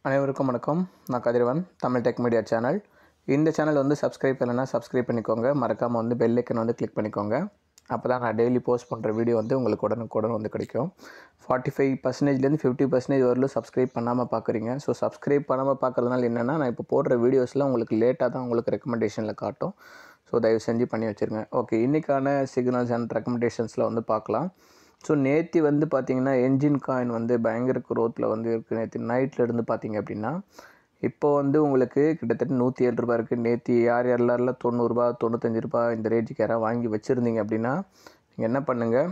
அனைவருக்கும் வணக்கம் நான் Kathiravan Tamil tech media channel இந்த சேனல் வந்து சப்ஸ்கிரைப் பண்ணலைன்னா சப்ஸ்கிரைப் பண்ணிக்கோங்க மறக்காமல் வந்து பெல் ஐக்கன் வந்து கிளிக் பண்ணிக்கோங்க அப்போ தான் நான் டெய்லி போஸ்ட் பண்ணுற வீடியோ வந்து உங்களுக்கு உடனுக்குடன் வந்து கிடைக்கும் ஃபார்ட்டி ஃபைவ் பர்சன்டேஜ்லேருந்து ஃபிஃப்டி பர்சன்டேஜ் வரலும் சப்ஸ்கிரைப் பண்ணாமல் பார்க்குறீங்க ஸோ சப்ஸ்கிரைப் பண்ணாமல் பார்க்குறதுனால என்னென்னா நான் இப்போ போடுற வீடியோஸ்லாம் உங்களுக்கு லேட்டாக தான் உங்களுக்கு ரெக்கமெண்டேஷனில் காட்டும் ஸோ தயவு செஞ்சு பண்ணி வச்சுருங்க ஓகே இன்றைக்கான சிக்னல்ஸ் அண்ட் ரெக்கமெண்டேஷன்ஸில் வந்து பார்க்கலாம் ஸோ நேற்று வந்து பார்த்தீங்கன்னா என்ஜின் காயின் வந்து பயங்கர குரோத்தில் வந்து இருக்குது நேற்று நைட்டில் இருந்து பார்த்தீங்க அப்படின்னா இப்போ வந்து உங்களுக்கு கிட்டத்தட்ட நூற்றி ஏழு ரூபா இருக்குது நேற்று யார் யாரெல்லாம் தொண்ணூறுரூபா தொண்ணூத்தஞ்சு ரூபா இந்த ரேஞ்சுக்கு யாராவது வாங்கி வச்சுருந்தீங்க அப்படின்னா நீங்கள் என்ன பண்ணுங்கள்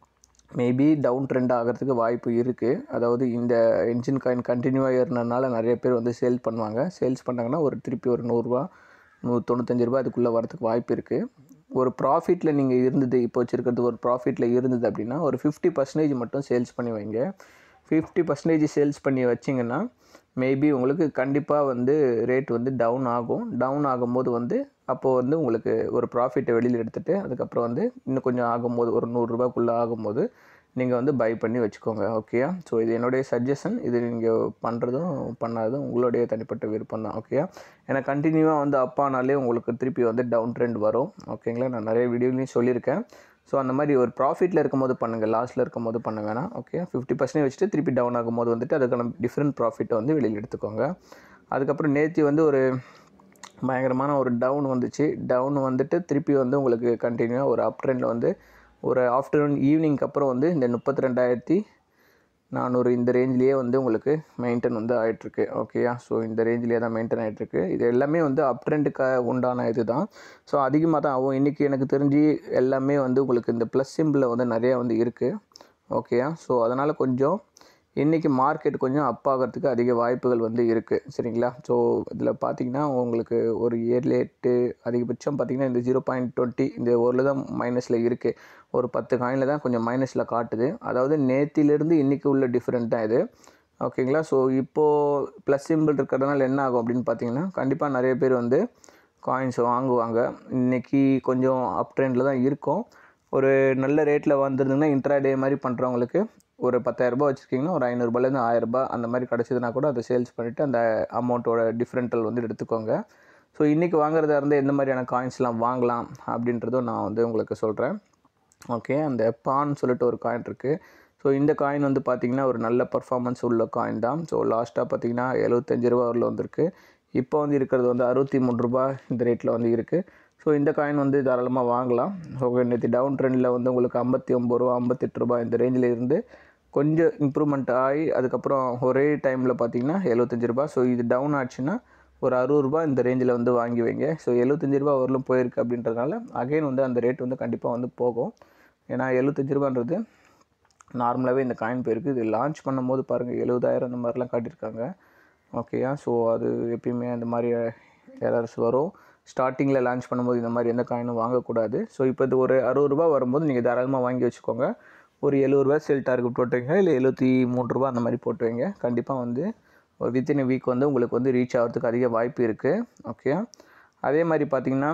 மேபி டவுன் ட்ரெண்ட் ஆகிறதுக்கு வாய்ப்பு இருக்குது அதாவது இந்த என்ஜின் காயின் கண்டினியூவாக ஏறினதுனால நிறைய பேர் வந்து சேல் பண்ணுவாங்க சேல்ஸ் பண்ணாங்கன்னா ஒரு திருப்பி ஒரு நூறுரூவா நூ தொண்ணூத்தஞ்சு ரூபா அதுக்குள்ளே வரதுக்கு வாய்ப்பு இருக்குது ஒரு ப்ராஃபிட்டில் நீங்கள் இருந்தது இப்போ வச்சுருக்கிறது ஒரு ப்ராஃபிட்டில் இருந்தது அப்படின்னா ஒரு ஃபிஃப்டி பர்சன்டேஜ் மட்டும் சேல்ஸ் பண்ணி வைங்க ஃபிஃப்டி பர்சன்டேஜ் சேல்ஸ் பண்ணி வச்சிங்கன்னா மேபி உங்களுக்கு கண்டிப்பாக வந்து ரேட் வந்து டவுன் ஆகும் டவுன் ஆகும்போது வந்து அப்போது வந்து உங்களுக்கு ஒரு ப்ராஃபிட்டை வெளியில் எடுத்துகிட்டு அதுக்கப்புறம் வந்து இன்னும் கொஞ்சம் ஆகும்போது ஒரு நூறுரூபாக்குள்ளே ஆகும்போது நீங்கள் வந்து பை பண்ணி வச்சுக்கோங்க ஓகேயா ஸோ இது என்னுடைய சஜஷன் இது நீங்கள் பண்ணுறதும் பண்ணாததும் உங்களுடைய தனிப்பட்ட விருப்பம் தான் ஓகேயா ஏன்னா கண்டினியூவாக வந்து அப்பானாலே உங்களுக்கு திருப்பி வந்து டவுன் ட்ரெண்ட் வரும் ஓகேங்களா நான் நிறைய வீடியோலையும் சொல்லியிருக்கேன் ஸோ அந்த மாதிரி ஒரு ப்ராஃபிட்டில் இருக்கும்போது பண்ணுங்கள் லாஸ்ட்டில் இருக்கும்போது பண்ண வேணாம் ஓகே ஃபிஃப்டி பர்சன்டேஜ் வச்சுட்டு திருப்பி டவுன் ஆகும்போது வந்துட்டு அதுக்கான டிஃப்ரெண்ட் ப்ராஃபிட்டை வந்து வெளியில் எடுத்துக்கோங்க அதுக்கப்புறம் நேற்று வந்து ஒரு பயங்கரமான ஒரு டவுன் வந்துச்சு டவுன் வந்துட்டு திருப்பி வந்து உங்களுக்கு கண்டினியூவாக ஒரு அப் ட்ரெண்டில் வந்து ஒரு ஆஃப்டர்நூன் ஈவினிங்க்கு அப்புறம் வந்து இந்த முப்பத்தி ரெண்டாயிரத்தி நானூறு இந்த ரேஞ்சிலேயே வந்து உங்களுக்கு மெயின்டைன் வந்து ஆகிட்டுருக்கு ஓகேயா ஸோ இந்த ரேஞ்சிலேயே தான் மெயின்டைன் ஆகிட்டுருக்கு இது எல்லாமே வந்து அப் ட்ரெண்டுக்கு உண்டான இது தான் ஸோ அதிகமாக தான் ஆகும் இன்றைக்கி எனக்கு தெரிஞ்சு எல்லாமே வந்து உங்களுக்கு இந்த ப்ளஸ் சிம்பிளில் வந்து நிறையா வந்து இருக்குது ஓகேயா ஸோ அதனால் கொஞ்சம் இன்றைக்கி மார்க்கெட் கொஞ்சம் அப் ஆகிறதுக்கு அதிக வாய்ப்புகள் வந்து இருக்குது சரிங்களா ஸோ இதில் பார்த்தீங்கன்னா உங்களுக்கு ஒரு இயர்லி எட்டு அதிகபட்சம் பார்த்தீங்கன்னா இந்த ஜீரோ பாயிண்ட் டுவெண்ட்டி இந்த ஒரு தான் மைனஸில் இருக்குது ஒரு பத்து காயினில் தான் கொஞ்சம் மைனஸில் காட்டுது அதாவது நேத்திலிருந்து இன்றைக்கி உள்ள டிஃப்ரெண்ட் தான் இது ஓகேங்களா ஸோ இப்போது ப்ளஸ் சிம்பிள் இருக்கிறதுனால என்ன ஆகும் அப்படின்னு பார்த்தீங்கன்னா கண்டிப்பாக நிறைய பேர் வந்து காயின்ஸ் வாங்குவாங்க இன்றைக்கி கொஞ்சம் அப் ட்ரெண்டில் தான் இருக்கும் ஒரு நல்ல ரேட்டில் வந்துருந்துங்கன்னா இன்ட்ரா டே மாதிரி பண்ணுறவங்களுக்கு ஒரு பத்தாயிரரூபா வச்சுருக்கீங்கன்னா ஒரு ஐநூறுரூபாலேருந்து ஆயிரரூபா அந்த மாதிரி கிடச்சிதுன்னா கூட அதை சேல்ஸ் பண்ணிவிட்டு அந்த அமௌண்ட்டோட டிஃப்ரெண்டல் வந்து எடுத்துக்கோங்க ஸோ இன்றைக்கி வாங்குறதா இருந்தால் எந்த மாதிரியான காயின்ஸ்லாம் வாங்கலாம் அப்படின்றதும் நான் வந்து உங்களுக்கு சொல்கிறேன் ஓகே அந்த பான் சொல்லிட்டு ஒரு காயின் இருக்குது ஸோ இந்த காயின் வந்து பார்த்திங்கன்னா ஒரு நல்ல பர்ஃபார்மன்ஸ் உள்ள காயின் தான் ஸோ லாஸ்ட்டாக பார்த்தீங்கன்னா எழுபத்தஞ்சு ரூபா வரல வந்திருக்கு இப்போ வந்து இருக்கிறது வந்து அறுபத்தி மூணு ரூபா இந்த ரேட்டில் வந்து இருக்குது ஸோ இந்த காயின் வந்து தாராளமாக வாங்கலாம் ஸோ நேற்று டவுன் ட்ரெண்டில் வந்து உங்களுக்கு ஐம்பத்தி ஒம்பது ரூபா ஐம்பத்தெட்டு ரூபா இந்த ரேஞ்சில் இருந்து கொஞ்சம் இம்ப்ரூவ்மெண்ட் ஆகி அதுக்கப்புறம் ஒரே டைமில் பார்த்தீங்கன்னா எழுபத்தஞ்சு ரூபா ஸோ இது டவுன் ஆச்சுன்னா ஒரு அறுபது ரூபா இந்த ரேஞ்சில் வந்து வாங்கி வைங்க ஸோ எழுபத்தஞ்சு ரூபா வரலும் போயிருக்கு அப்படின்றதுனால அகைன் வந்து அந்த ரேட் வந்து கண்டிப்பாக வந்து போகும் ஏன்னா எழுபத்தஞ்சு ரூபான்றது நார்மலாகவே இந்த காயின் போயிருக்கு இது லான்ச் பண்ணும்போது பாருங்கள் எழுபதாயிரம் இந்த மாதிரிலாம் காட்டியிருக்காங்க ஓகேயா ஸோ அது எப்பயுமே அந்த மாதிரி எரர்ஸ் வரும் ஸ்டார்டிங்கில் லான்ச் பண்ணும்போது இந்த மாதிரி எந்த காயினும் வாங்கக்கூடாது ஸோ இப்போ இது ஒரு அறுபது ரூபா வரும்போது நீங்கள் தாராளமாக வாங்கி வச்சுக்கோங்க ஒரு எழுபதுரூவா செல் டார்கெட் போட்டு வைங்க இல்லை எழுபத்தி மூணு ரூபா அந்த மாதிரி போட்டு வைங்க கண்டிப்பாக வந்து ஒரு வித்தின் வீக் வந்து உங்களுக்கு வந்து ரீச் ஆகிறதுக்கு அதிக வாய்ப்பு இருக்குது ஓகே அதே மாதிரி பார்த்திங்கன்னா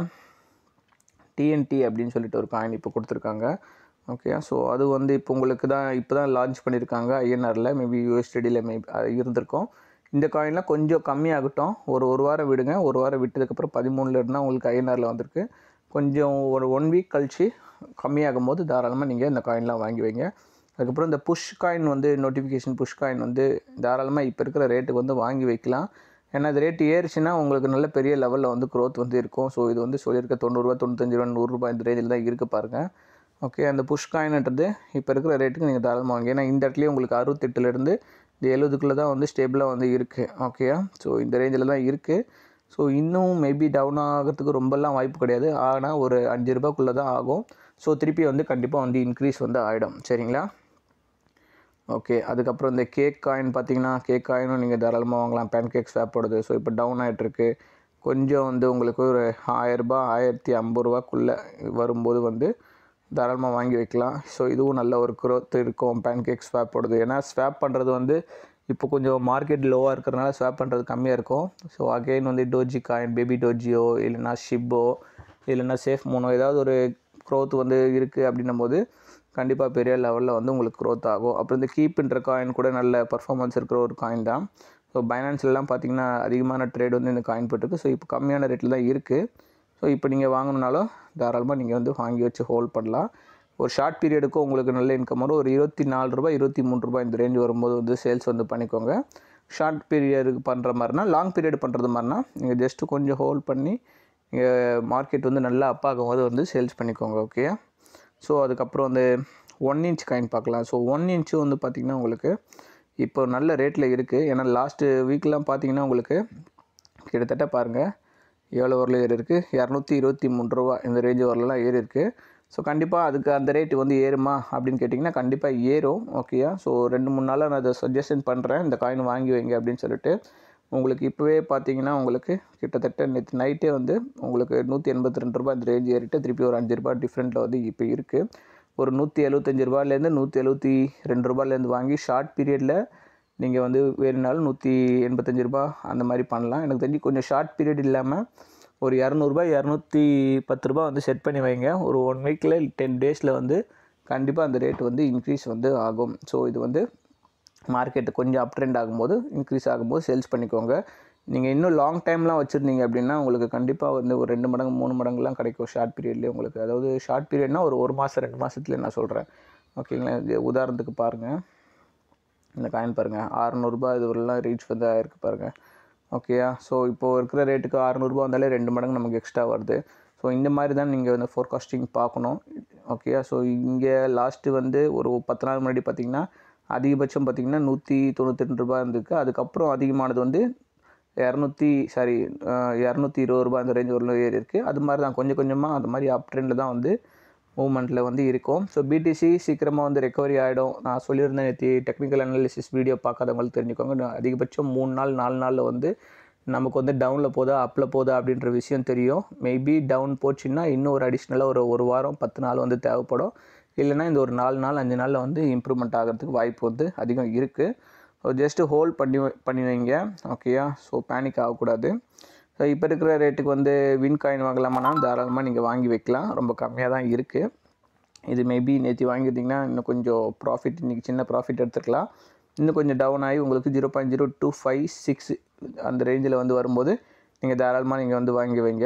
டிஎன்டி அப்படின்னு சொல்லிட்டு ஒரு காயின் இப்போ கொடுத்துருக்காங்க ஓகே ஸோ அது வந்து இப்போ உங்களுக்கு தான் இப்போ தான் லான்ச் பண்ணியிருக்காங்க ஐஎன்ஆரில் மேபி யூஎஸ்டிடியில் மேபி இருந்திருக்கும் இந்த காயின்லாம் கொஞ்சம் கம்மியாகட்டும் ஒரு ஒரு வாரம் விடுங்க ஒரு வாரம் விட்டதுக்கப்புறம் பதிமூணில் இருந்தால் உங்களுக்கு ஐஎன்ஆரில் வந்திருக்கு கொஞ்சம் ஒரு ஒன் வீக் கழித்து கம்மியாகும் போது தாராளமாக நீங்கள் இந்த காயின்லாம் வாங்கி வைங்க அதுக்கப்புறம் இந்த புஷ் காயின் வந்து நோட்டிஃபிகேஷன் புஷ் காயின் வந்து தாராளமாக இப்போ இருக்கிற ரேட்டுக்கு வந்து வாங்கி வைக்கலாம் ஏன்னா அது ரேட்டு ஏறிச்சுன்னா உங்களுக்கு நல்ல பெரிய லெவலில் வந்து க்ரோத் வந்து இருக்கும் ஸோ இது வந்து சொல்லியிருக்க தொண்ணூறுரூவா தொண்ணூத்தஞ்சு ரூபா நூறுரூபா இந்த ரேஞ்சில் தான் இருக்குது பாருங்கள் ஓகே அந்த புஷ் காயின்ன்றது இப்போ இருக்கிற ரேட்டுக்கு நீங்கள் தாராளமாக வாங்க ஏன்னா இந்த இடத்துலையும் உங்களுக்கு அறுபத்தெட்டுலேருந்து இந்த எழுபதுக்குள்ளே தான் வந்து ஸ்டேபிளாக வந்து இருக்குது ஓகேயா ஸோ இந்த ரேஞ்சில் தான் இருக்குது ஸோ இன்னும் மேபி டவுன் ஆகிறதுக்கு ரொம்பலாம் வாய்ப்பு கிடையாது ஆனால் ஒரு அஞ்சு ரூபாய்க்குள்ளே தான் ஆகும் ஸோ திருப்பி வந்து கண்டிப்பாக வந்து இன்க்ரீஸ் வந்து ஆகிடும் சரிங்களா ஓகே அதுக்கப்புறம் இந்த கேக் காயின் பார்த்தீங்கன்னா கேக் காயினும் நீங்கள் தாராளமாக வாங்கலாம் பேன் கேக் ஸ்வாப்போடது ஸோ இப்போ டவுன் ஆகிட்டுருக்கு கொஞ்சம் வந்து உங்களுக்கு ஒரு ஆயரரூபா ஆயிரத்தி ஐம்பது ரூபாக்குள்ளே வரும்போது வந்து தாராளமாக வாங்கி வைக்கலாம் ஸோ இதுவும் நல்ல ஒரு க்ரோத் இருக்கும் பேன் கேக் ஸ்வாப்போடது ஏன்னா ஸ்வாப் பண்ணுறது வந்து இப்போ கொஞ்சம் மார்க்கெட் லோவாக இருக்கிறனால ஸ்வாப் பண்ணுறது கம்மியாக இருக்கும் ஸோ அகெயின் வந்து டோஜி காயின் பேபி டோஜியோ இல்லைனா ஷிப்போ இல்லைனா சேஃப் மூனோ ஏதாவது ஒரு க்ரோத் வந்து இருக்குது அப்படின்னும் போது கண்டிப்பாக பெரிய லெவலில் வந்து உங்களுக்கு க்ரோத் ஆகும் அப்புறம் இந்த கீப்ன்ற காயின் கூட நல்ல பர்ஃபார்மன்ஸ் இருக்கிற ஒரு காயின் தான் ஸோ பைனான்ஸ்லாம் பார்த்தீங்கன்னா அதிகமான ட்ரேட் வந்து இந்த காயின் போட்டிருக்கு ஸோ இப்போ கம்மியான ரேட்டில் தான் இருக்குது ஸோ இப்போ நீங்கள் வாங்கணுனாலும் தாராளமாக நீங்கள் வந்து வாங்கி வச்சு ஹோல்ட் பண்ணலாம் ஒரு ஷார்ட் பீரியடுக்கும் உங்களுக்கு நல்ல இன்கம் வரும் ஒரு இருபத்தி நாலு ரூபாய் இருபத்தி மூணு ரூபாய் இந்த ரேஞ்ச் வரும்போது வந்து சேல்ஸ் வந்து பண்ணிக்கோங்க ஷார்ட் பீரியடுக்கு பண்ணுற மாதிரினா லாங் பீரியட் பண்ணுறது மாதிரினா நீங்கள் ஜஸ்ட்டு கொஞ்சம் ஹோல்ட் பண்ணி மார்க்கெட் வந்து நல்லா அப் ஆகும்போது வந்து சேல்ஸ் பண்ணிக்கோங்க ஓகே ஸோ அதுக்கப்புறம் வந்து ஒன் இன்ச் காயின் பார்க்கலாம் ஸோ ஒன் இன்ச்சு வந்து பார்த்திங்கன்னா உங்களுக்கு இப்போ நல்ல ரேட்டில் இருக்குது ஏன்னா லாஸ்ட்டு வீக்லாம் பார்த்தீங்கன்னா உங்களுக்கு கிட்டத்தட்ட பாருங்கள் எவ்வளோ வரல ஏறி இருக்குது இரநூத்தி இருபத்தி மூணு ரூபா இந்த ரேஞ்சு வரலாம் ஏறி இருக்குது ஸோ கண்டிப்பாக அதுக்கு அந்த ரேட்டு வந்து ஏறுமா அப்படின்னு கேட்டிங்கன்னா கண்டிப்பாக ஏறும் ஓகேயா ஸோ ரெண்டு மூணு நாளாக நான் அதை சஜஷன் பண்ணுறேன் இந்த காயின் வாங்கி வைங்க அப்படின்னு சொல்லிட்டு உங்களுக்கு இப்போவே பார்த்தீங்கன்னா உங்களுக்கு கிட்டத்தட்ட நேற்று நைட்டே வந்து உங்களுக்கு நூற்றி எண்பத்தி ரெண்டு ரூபா இந்த ரேஞ்ச் ஏறிட்டு திருப்பி ஒரு அஞ்சு ரூபா டிஃப்ரெண்ட்டில் வந்து இப்போ இருக்குது ஒரு நூற்றி எழுபத்தஞ்சி ரூபாயிலேருந்து நூற்றி எழுபத்தி ரெண்டு ரூபாயிலேருந்து வாங்கி ஷார்ட் பீரியடில் நீங்கள் வந்து வேணுனாலும் நூற்றி எண்பத்தஞ்சு ரூபா அந்த மாதிரி பண்ணலாம் எனக்கு தெரிஞ்சு கொஞ்சம் ஷார்ட் பீரியட் இல்லாமல் ஒரு இரநூறுபா இரநூத்தி பத்து ரூபா வந்து செட் பண்ணி வைங்க ஒரு ஒன் வீக்கில் டென் டேஸில் வந்து கண்டிப்பாக அந்த ரேட் வந்து இன்க்ரீஸ் வந்து ஆகும் ஸோ இது வந்து மார்க்கெட்டு கொஞ்சம் அப் ட்ரெண்ட் ஆகும்போது இன்க்ரீஸ் ஆகும்போது சேல்ஸ் பண்ணிக்கோங்க நீங்கள் இன்னும் லாங் டைம்லாம் வச்சுருந்தீங்க அப்படின்னா உங்களுக்கு கண்டிப்பாக வந்து ஒரு ரெண்டு மடங்கு மூணு மடங்குலாம் கிடைக்கும் ஷார்ட் பீரியட்லேயே உங்களுக்கு அதாவது ஷார்ட் பீரியட்னா ஒரு ஒரு மாதம் ரெண்டு மாதத்துலேயே நான் சொல்கிறேன் ஓகேங்களா இது உதாரணத்துக்கு பாருங்கள் இந்த காயின் பாருங்கள் அறநூறுபா இது வரலாம் ரீச் வந்து ஆயிருக்கு பாருங்கள் ஓகேயா ஸோ இப்போது இருக்கிற ரேட்டுக்கு அறநூறுபா வந்தாலே ரெண்டு மடங்கு நமக்கு எக்ஸ்ட்ரா வருது ஸோ இந்த மாதிரி தான் நீங்கள் வந்து ஃபோர்காஸ்டிங் பார்க்கணும் ஓகேயா ஸோ இங்கே லாஸ்ட்டு வந்து ஒரு பத்து நாள் முன்னாடி பார்த்தீங்கன்னா அதிகபட்சம் பார்த்தீங்கன்னா நூற்றி தொண்ணூற்றி ரெண்டு ரூபா இருந்திருக்கு அதுக்கப்புறம் அதிகமானது வந்து இரநூத்தி சாரி இரநூத்தி இருபது ரூபா அந்த ரேஞ்ச் வரலும் ஏறி இருக்குது அது மாதிரி தான் கொஞ்சம் கொஞ்சமாக அந்த மாதிரி அப் ட்ரெண்டில் தான் வந்து மூவ்மெண்ட்டில் வந்து இருக்கும் ஸோ பிடிசி சீக்கிரமாக வந்து ரெக்கவரி ஆகிடும் நான் சொல்லியிருந்தேன் நேற்று டெக்னிக்கல் அனாலிசிஸ் வீடியோ பார்க்காதவங்களுக்கு தெரிஞ்சுக்கோங்க நான் அதிகபட்சம் மூணு நாள் நாலு நாளில் வந்து நமக்கு வந்து டவுனில் போதா அப்பில் போதா அப்படின்ற விஷயம் தெரியும் மேபி டவுன் போச்சுன்னா இன்னும் ஒரு அடிஷ்னலாக ஒரு ஒரு வாரம் பத்து நாள் வந்து தேவைப்படும் இல்லைனா இந்த ஒரு நாலு நாள் அஞ்சு நாளில் வந்து இம்ப்ரூவ்மெண்ட் ஆகிறதுக்கு வாய்ப்பு வந்து அதிகம் இருக்குது ஸோ ஜஸ்ட்டு ஹோல்ட் பண்ணி பண்ணி வைங்க ஓகேயா ஸோ பேனிக் ஆகக்கூடாது ஸோ இப்போ இருக்கிற ரேட்டுக்கு வந்து வின் காயின் வாங்கலாமானா தாராளமாக நீங்கள் வாங்கி வைக்கலாம் ரொம்ப கம்மியாக தான் இருக்குது இது மேபி நேற்று வாங்கியிருந்தீங்கன்னா இன்னும் கொஞ்சம் ப்ராஃபிட் இன்றைக்கி சின்ன ப்ராஃபிட் எடுத்துக்கலாம் இன்னும் கொஞ்சம் டவுன் ஆகி உங்களுக்கு zero point zero two five six அந்த ரேஞ்சில் வந்து வரும்போது நீங்கள் தாராளமாக நீங்கள் வந்து வாங்கி வைங்க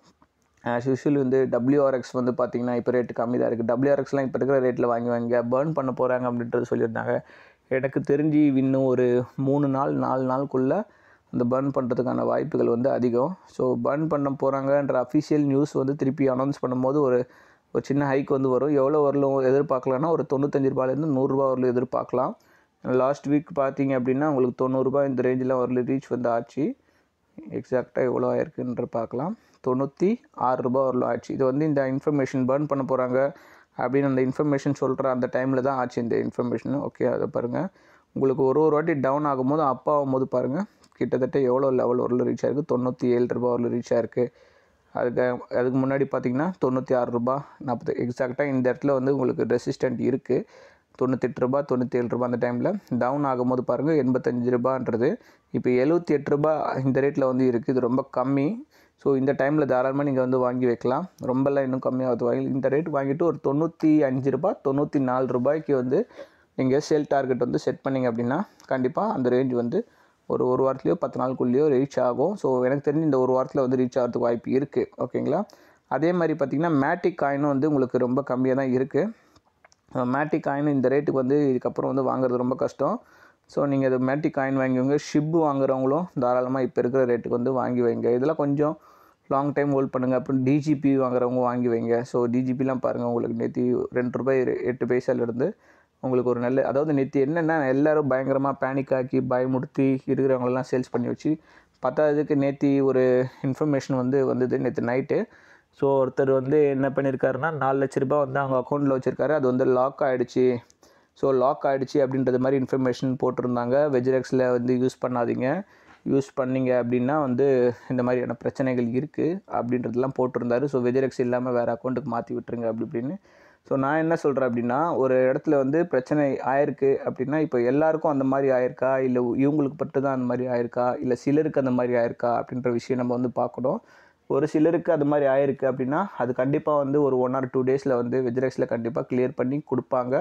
ஆஸ் யூஷுவல் வந்து டபிள்யூஆர்எக்ஸ் வந்து பார்த்தீங்கன்னா இப்போ ரேட்டு கம்மி தான் இருக்குது டபிள்யூஆர்எக்ஸ்லாம் இப்போ இருக்கிற ரேட்டில் வாங்கி வாங்க பேர்ன் பண்ண போகிறாங்க அப்படின்றது சொல்லியிருந்தாங்க எனக்கு தெரிஞ்சு இன்னும் ஒரு மூணு நாள் நாலு நாளுக்குள்ளே அந்த பர்ன் பண்ணுறதுக்கான வாய்ப்புகள் வந்து அதிகம் ஸோ பர்ன் பண்ண போகிறாங்கன்ற அஃபிஷியல் நியூஸ் வந்து திருப்பி அனௌன்ஸ் பண்ணும்போது ஒரு ஒரு சின்ன ஹைக் வந்து வரும் எவ்வளோ வரலும் எதிர்பார்க்கலாம்னா ஒரு தொண்ணூத்தஞ்சு ரூபாயிலேருந்து நூறுரூவா வரலும் எதிர்பார்க்கலாம் லாஸ்ட் வீக் பார்த்தீங்க அப்படின்னா உங்களுக்கு தொண்ணூறுரூபா இந்த ரேஞ்சில் வரல ரீச் வந்து ஆச்சு எக்ஸாக்டாக எவ்வளோ ஆயிருக்குன்ற பார்க்கலாம் தொண்ணூற்றி ஆறு ரூபா வரலும் ஆச்சு இது வந்து இந்த இன்ஃபர்மேஷன் பர்ன் பண்ண போகிறாங்க அப்படின்னு அந்த இன்ஃபர்மேஷன் சொல்கிற அந்த டைமில் தான் ஆச்சு இந்த இன்ஃபர்மேஷன் ஓகே அதை பாருங்கள் உங்களுக்கு ஒரு ஒரு வாட்டி டவுன் ஆகும்போது அப் ஆகும்போது பாருங்கள் கிட்டத்தட்ட எவ்வளோ லெவல் வரல ரீச் ஆயிருக்கு தொண்ணூற்றி ஏழு ரூபா வரல ரீச் ஆயிருக்கு அதுக்கு அதுக்கு முன்னாடி பார்த்தீங்கன்னா தொண்ணூற்றி ஆறு ரூபா நாற்பது எக்ஸாக்டாக இந்த இடத்துல வந்து உங்களுக்கு ரெசிஸ்டன்ட் இருக்குது தொண்ணூத்தெட்டு ரூபா தொண்ணூற்றி ஏழு ரூபா அந்த டைமில் டவுன் ஆகும்போது பாருங்கள் எண்பத்தஞ்சு ரூபான்றது இப்போ எழுபத்தி எட்டு ரூபா இந்த ரேட்டில் வந்து இருக்குது இது ரொம்ப கம்மி ஸோ இந்த டைமில் தாராளமாக நீங்கள் வந்து வாங்கி வைக்கலாம் ரொம்பலாம் இன்னும் கம்மியாகுது வாங்கி இந்த ரேட் வாங்கிட்டு ஒரு தொண்ணூற்றி அஞ்சு ரூபா தொண்ணூற்றி நாலு ரூபாய்க்கு வந்து நீங்கள் சேல் டார்கெட் வந்து செட் பண்ணிங்க அப்படின்னா கண்டிப்பாக அந்த ரேஞ்ச் வந்து ஒரு ஒரு வாரத்துலேயோ பத்து நாளுக்குள்ளேயோ ரீச் ஆகும் ஸோ எனக்கு தெரிஞ்சு இந்த ஒரு வாரத்தில் வந்து ரீச் ஆகிறதுக்கு வாய்ப்பு இருக்குது ஓகேங்களா அதே மாதிரி பார்த்திங்கன்னா மேட்டிக் காயினும் வந்து உங்களுக்கு ரொம்ப கம்மியாக தான் இருக்குது மேட்டிக் காயின் இந்த ரேட்டுக்கு வந்து இதுக்கப்புறம் வந்து வாங்குறது ரொம்ப கஷ்டம் ஸோ நீங்கள் இது மேட்டிக் காயின் வாங்கிவங்க ஷிப்பு வாங்குறவங்களும் தாராளமாக இப்போ இருக்கிற ரேட்டுக்கு வந்து வாங்கி வைங்க இதெல்லாம் கொஞ்சம் லாங் டைம் ஹோல்ட் பண்ணுங்கள் அப்புறம் டிஜிபி வாங்குறவங்க வாங்கி வைங்க ஸோ டிஜிபிலாம் பாருங்கள் உங்களுக்கு நேற்று ரெண்டு ரூபாய் எட்டு பைசாலேருந்து உங்களுக்கு ஒரு நல்ல அதாவது நேற்று என்னென்னா எல்லோரும் பயங்கரமாக பேனிக் ஆக்கி பயமுடுத்தி இருக்கிறவங்களெல்லாம் சேல்ஸ் பண்ணி வச்சு பத்தாவதுக்கு நேற்று ஒரு இன்ஃபர்மேஷன் வந்து வந்தது நேற்று நைட்டு ஸோ ஒருத்தர் வந்து என்ன பண்ணியிருக்காருன்னா நாலு லட்ச ரூபாய் வந்து அவங்க அக்கௌண்ட்டில் வச்சுருக்காரு அது வந்து லாக் ஆகிடுச்சு ஸோ லாக் ஆகிடுச்சு அப்படின்றது மாதிரி இன்ஃபர்மேஷன் போட்டிருந்தாங்க வெஜ்ரெக்ஸில் வந்து யூஸ் பண்ணாதீங்க யூஸ் பண்ணீங்க அப்படின்னா வந்து இந்த மாதிரியான பிரச்சனைகள் இருக்குது அப்படின்றதெல்லாம் போட்டிருந்தாரு ஸோ வெஜ்ரெக்ஸ் இல்லாமல் வேறு அக்கௌண்ட்டுக்கு மாற்றி விட்டுருங்க அப்படி இப்படின்னு ஸோ நான் என்ன சொல்கிறேன் அப்படின்னா ஒரு இடத்துல வந்து பிரச்சனை ஆயிருக்கு அப்படின்னா இப்போ எல்லாருக்கும் அந்த மாதிரி ஆயிருக்கா இல்லை இவங்களுக்கு மட்டும் தான் அந்த மாதிரி ஆயிருக்கா இல்லை சிலருக்கு அந்த மாதிரி ஆயிருக்கா அப்படின்ற விஷயம் நம்ம வந்து பார்க்கணும் ஒரு சிலருக்கு அது மாதிரி ஆயிருக்கு அப்படின்னா அது கண்டிப்பாக வந்து ஒரு ஒன் ஆர் டூ டேஸில் வந்து வெஜ்ரெக்ஸில் கண்டிப்பாக கிளியர் பண்ணி கொடுப்பாங்க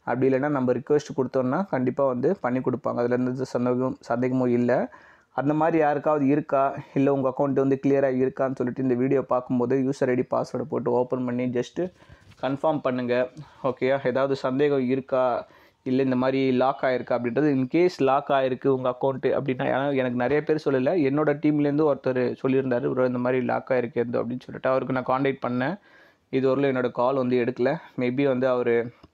அப்படி இல்லைன்னா நம்ம ரிக்வெஸ்ட் கொடுத்தோன்னா கண்டிப்பாக வந்து பண்ணி கொடுப்பாங்க அதில் எந்த சந்தேகம் சந்தேகமும் இல்லை அந்த மாதிரி யாருக்காவது இருக்கா இல்லை உங்கள் அக்கௌண்ட் வந்து கிளியராக இருக்கான்னு சொல்லிட்டு இந்த வீடியோ பார்க்கும்போது யூசர் ஐடி பாஸ்வேர்டை போட்டு ஓப்பன் பண்ணி ஜஸ்ட்டு கன்ஃபார்ம் பண்ணுங்கள் ஓகேயா ஏதாவது சந்தேகம் இருக்கா இல்லை இந்த மாதிரி லாக் ஆகிருக்கு அப்படின்றது இன்கேஸ் லாக் ஆகிருக்கு உங்கள் அக்கௌண்ட்டு அப்படின்னா ஏன்னா எனக்கு நிறைய பேர் சொல்லலை என்னோட டீம்லேருந்து ஒருத்தர் சொல்லியிருந்தாரு bro இந்த மாதிரி லாக் ஆகிருக்கு எது அப்படின்னு சொல்லிட்டு அவருக்கு நான் காண்டாக்ட் பண்ணேன் இது வரலும் என்னோட கால் வந்து எடுக்கல மேபி வந்து அவர்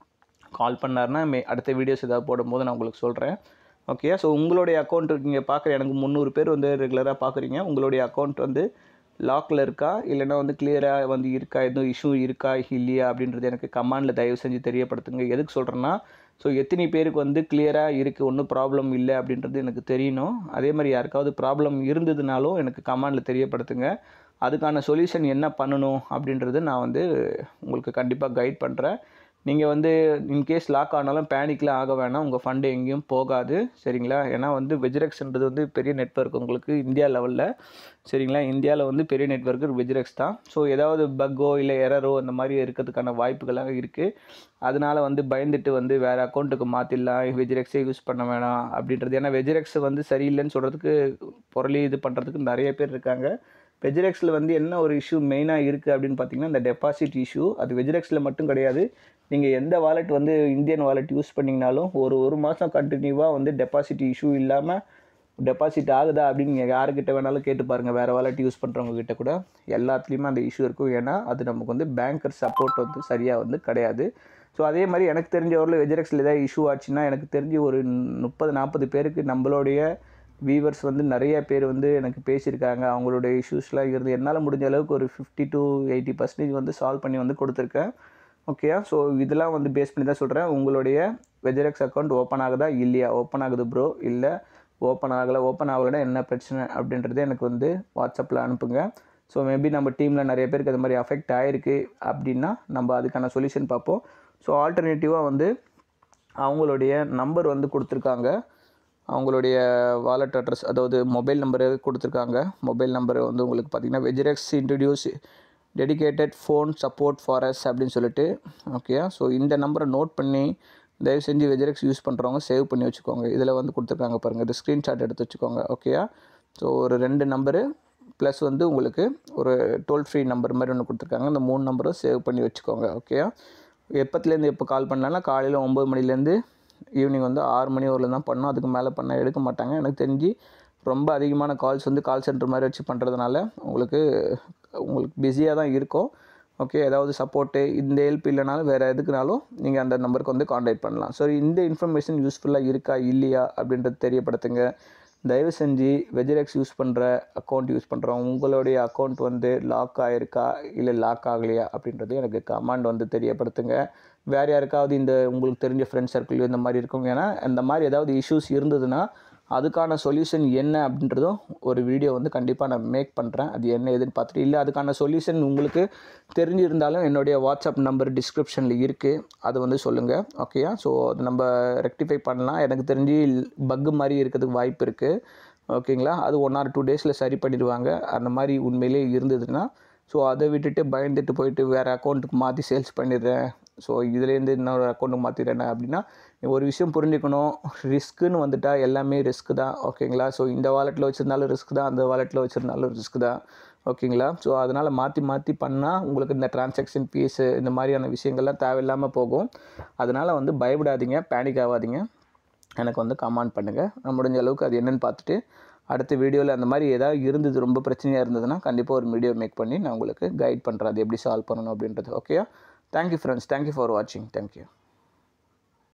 கால் பண்ணாருன்னா மே அடுத்த வீடியோஸ் ஏதாவது போடும்போது நான் உங்களுக்கு சொல்கிறேன் ஓகே ஸோ உங்களுடைய அக்கௌண்ட் நீங்கள் பார்க்குற எனக்கு முந்நூறு பேர் வந்து ரெகுலராக பார்க்குறீங்க உங்களுடைய அக்கௌண்ட் வந்து லாக்கில் இருக்கா இல்லைன்னா வந்து கிளியராக வந்து இருக்கா எதுவும் இஷ்யூ இருக்கா இல்லையா அப்படின்றது எனக்கு கமாண்டில் தயவு செஞ்சு தெரியப்படுத்துங்க எதுக்கு சொல்கிறேன்னா ஸோ எத்தனை பேருக்கு வந்து கிளியராக இருக்குது ஒன்றும் ப்ராப்ளம் இல்லை அப்படின்றது எனக்கு தெரியணும் அதே மாதிரி யாருக்காவது ப்ராப்ளம் இருந்ததுனாலும் எனக்கு கமாண்டில் தெரியப்படுத்துங்க அதுக்கான சொல்யூஷன் என்ன பண்ணணும் அப்படின்றது நான் வந்து உங்களுக்கு கண்டிப்பாக கைட் பண்ணுறேன் நீங்கள் வந்து இன்கேஸ் லாக் ஆனாலும் பேனிக்லாம் ஆக வேணாம் உங்கள் ஃபண்டு எங்கேயும் போகாது சரிங்களா ஏன்னா வந்து வெஜிரெக்ஸ்ன்றது வந்து பெரிய நெட்வொர்க் உங்களுக்கு இந்தியா லெவலில் சரிங்களா இந்தியாவில் வந்து பெரிய நெட்வொர்க் வெஜிரெக்ஸ் தான் ஸோ ஏதாவது பக்கோ இல்லை எரரோ அந்த மாதிரி இருக்கிறதுக்கான வாய்ப்புகளாக இருக்குது அதனால வந்து பயந்துட்டு வந்து வேறு அக்கௌண்ட்டுக்கு மாற்றிடலாம் வெஜிரெக்ஸே யூஸ் பண்ண வேணாம் அப்படின்றது ஏன்னா வெஜிரெக்ஸ் வந்து சரியில்லைன்னு சொல்கிறதுக்கு பொருளி இது பண்ணுறதுக்கு நிறைய பேர் இருக்காங்க வெஜிரெக்ஸில் வந்து என்ன ஒரு இஷ்யூ மெயினாக இருக்குது அப்படின்னு பார்த்தீங்கன்னா இந்த டெபாசிட் இஷ்யூ அது வெஜிரெக்ஸில் மட்டும் கிடையாது நீங்கள் எந்த வாலெட் வந்து இந்தியன் வாலெட் யூஸ் பண்ணிங்கனாலும் ஒரு ஒரு மாதம் கண்டினியூவாக வந்து டெபாசிட் இஷ்யூ இல்லாமல் டெபாசிட் ஆகுதா அப்படின்னு நீங்கள் யாருக்கிட்ட வேணாலும் கேட்டு பாருங்கள் வேறு வாலெட் யூஸ் பண்ணுறவங்க கிட்ட கூட எல்லாத்துலேயுமே அந்த இஷ்யூ இருக்கும் ஏன்னா அது நமக்கு வந்து பேங்கர் சப்போர்ட் வந்து சரியாக வந்து கிடையாது ஸோ அதே மாதிரி எனக்கு தெரிஞ்ச ஒரு வெஜிரெக்ஸில் ஏதாவது இஷ்யூ ஆச்சுன்னா எனக்கு தெரிஞ்சு ஒரு முப்பது நாற்பது பேருக்கு நம்மளுடைய வீவர்ஸ் வந்து நிறைய பேர் வந்து எனக்கு பேசியிருக்காங்க அவங்களுடைய இஷ்யூஸ்லாம் இருந்து என்னால் முடிஞ்ச அளவுக்கு ஒரு ஃபிஃப்டி டு எயிட்டி பர்சன்டேஜ் வந்து சால்வ் பண்ணி வந்து கொடுத்துருக்கேன் ஓகேயா ஸோ இதெல்லாம் வந்து பேஸ் பண்ணி தான் சொல்கிறேன் உங்களுடைய வெஜரெக்ஸ் அக்கௌண்ட் ஓப்பன் ஆகுதா இல்லையா ஓப்பன் ஆகுது ப்ரோ இல்லை ஓப்பன் ஆகலை ஓப்பன் ஆகலைன்னா என்ன பிரச்சனை அப்படின்றது எனக்கு வந்து வாட்ஸ்அப்பில் அனுப்புங்க ஸோ மேபி நம்ம டீமில் நிறைய பேருக்கு அது மாதிரி அஃபெக்ட் ஆகிருக்கு அப்படின்னா நம்ம அதுக்கான சொல்யூஷன் பார்ப்போம் ஸோ ஆல்டர்னேட்டிவாக வந்து அவங்களுடைய நம்பர் வந்து கொடுத்துருக்காங்க அவங்களுடைய வாலெட் அட்ரஸ் அதாவது மொபைல் நம்பரு கொடுத்துருக்காங்க மொபைல் நம்பர் வந்து உங்களுக்கு பார்த்தீங்கன்னா வெஜிரெக்ஸ் introduce dedicated phone support for us அப்படின்னு சொல்லிட்டு ஓகே ஸோ இந்த நம்பரை நோட் பண்ணி தயவு செஞ்சு வெஜிரெக்ஸ் யூஸ் பண்ணுறவங்க சேவ் பண்ணி வச்சுக்கோங்க இதில் வந்து கொடுத்துருக்காங்க பாருங்கள் இது ஸ்க்ரீன்ஷாட் எடுத்து வச்சுக்கோங்க ஓகேயா ஸோ ஒரு ரெண்டு நம்பரு ப்ளஸ் வந்து உங்களுக்கு ஒரு டோல் ஃப்ரீ நம்பர் மாதிரி ஒன்று கொடுத்துருக்காங்க இந்த மூணு நம்பரும் சேவ் பண்ணி வச்சுக்கோங்க ஓகேயா எப்பத்துலேருந்து எப்போ கால் பண்ணலாம்னா காலையில் ஒம்பது மணிலேருந்து ஈவினிங் வந்து ஆறு மணி வரல தான் பண்ணோம் அதுக்கு மேலே பண்ண எடுக்க மாட்டாங்க எனக்கு தெரிஞ்சு ரொம்ப அதிகமான கால்ஸ் வந்து கால் சென்டர் மாதிரி வச்சு பண்ணுறதுனால உங்களுக்கு உங்களுக்கு பிஸியாக தான் இருக்கும் ஓகே ஏதாவது சப்போர்ட்டு இந்த ஹெல்ப் இல்லைனாலும் வேறு எதுக்குனாலும் நீங்கள் அந்த நம்பருக்கு வந்து காண்டாக்ட் பண்ணலாம் ஸோ இந்த இன்ஃபர்மேஷன் யூஸ்ஃபுல்லாக இருக்கா இல்லையா அப்படின்றது தெரியப்படுத்துங்க தயவு செஞ்சு வெஜிரெக்ஸ் யூஸ் பண்ணுற அக்கௌண்ட் யூஸ் பண்ணுறோம் உங்களுடைய அக்கௌண்ட் வந்து லாக் ஆகிருக்கா இல்லை லாக் ஆகலையா அப்படின்றது எனக்கு கமாண்ட் வந்து தெரியப்படுத்துங்க வேறு யாருக்காவது இந்த உங்களுக்கு தெரிஞ்ச ஃப்ரெண்ட் சர்க்கிள் இந்த மாதிரி இருக்கும் ஏன்னா இந்த மாதிரி ஏதாவது இஷ்யூஸ் இருந்ததுன்னா அதுக்கான சொல்யூஷன் என்ன அப்படின்றதும் ஒரு வீடியோ வந்து கண்டிப்பாக நான் மேக் பண்ணுறேன் அது என்ன ஏதுன்னு பார்த்துட்டு இல்லை அதுக்கான சொல்யூஷன் உங்களுக்கு தெரிஞ்சிருந்தாலும் என்னுடைய வாட்ஸ்அப் நம்பர் டிஸ்கிரிப்ஷனில் இருக்குது அது வந்து சொல்லுங்கள் ஓகேயா ஸோ அது நம்ம ரெக்டிஃபை பண்ணலாம் எனக்கு தெரிஞ்சு பக்கு மாதிரி இருக்கிறதுக்கு வாய்ப்பு இருக்குது ஓகேங்களா அது ஒன் ஆர் டூ டேஸில் சரி பண்ணிடுவாங்க அந்த மாதிரி உண்மையிலே இருந்ததுன்னா ஸோ அதை விட்டுட்டு பயந்துட்டு போயிட்டு வேறு அக்கௌண்ட்டுக்கு மாற்றி சேல்ஸ் பண்ணிடுறேன் ஸோ இதுலேருந்து இன்னொரு அக்கௌண்ட்டுக்கு மாற்றிடுறேன் அப்படின்னா ஒரு விஷயம் புரிஞ்சுக்கணும் ரிஸ்க்குன்னு வந்துட்டால் எல்லாமே ரிஸ்க்கு தான் ஓகேங்களா ஸோ இந்த வாலெட்டில் வச்சுருந்தாலும் ரிஸ்க் தான் அந்த வாலெட்டில் வச்சுருந்தாலும் ரிஸ்க் தான் ஓகேங்களா ஸோ அதனால் மாற்றி மாற்றி பண்ணால் உங்களுக்கு இந்த டிரான்சாக்ஷன் ஃபீஸு இந்த மாதிரியான விஷயங்கள்லாம் தேவையில்லாமல் போகும் அதனால் வந்து பயப்படாதீங்க பேனிக் ஆகாதீங்க எனக்கு வந்து கமெண்ட் பண்ணுங்கள் நான் முடிஞ்ச அளவுக்கு அது என்னென்னு பார்த்துட்டு அடுத்த வீடியோவில் அந்த மாதிரி ஏதாவது இருந்தது ரொம்ப பிரச்சனையாக இருந்ததுன்னா கண்டிப்பாக ஒரு வீடியோ மேக் பண்ணி நான் உங்களுக்கு கைட் பண்ணுறேன் அது எப்படி சால்வ் பண்ணணும் அப்படின்றது okay thank you friends thank you for வாட்சிங் தேங்க்யூ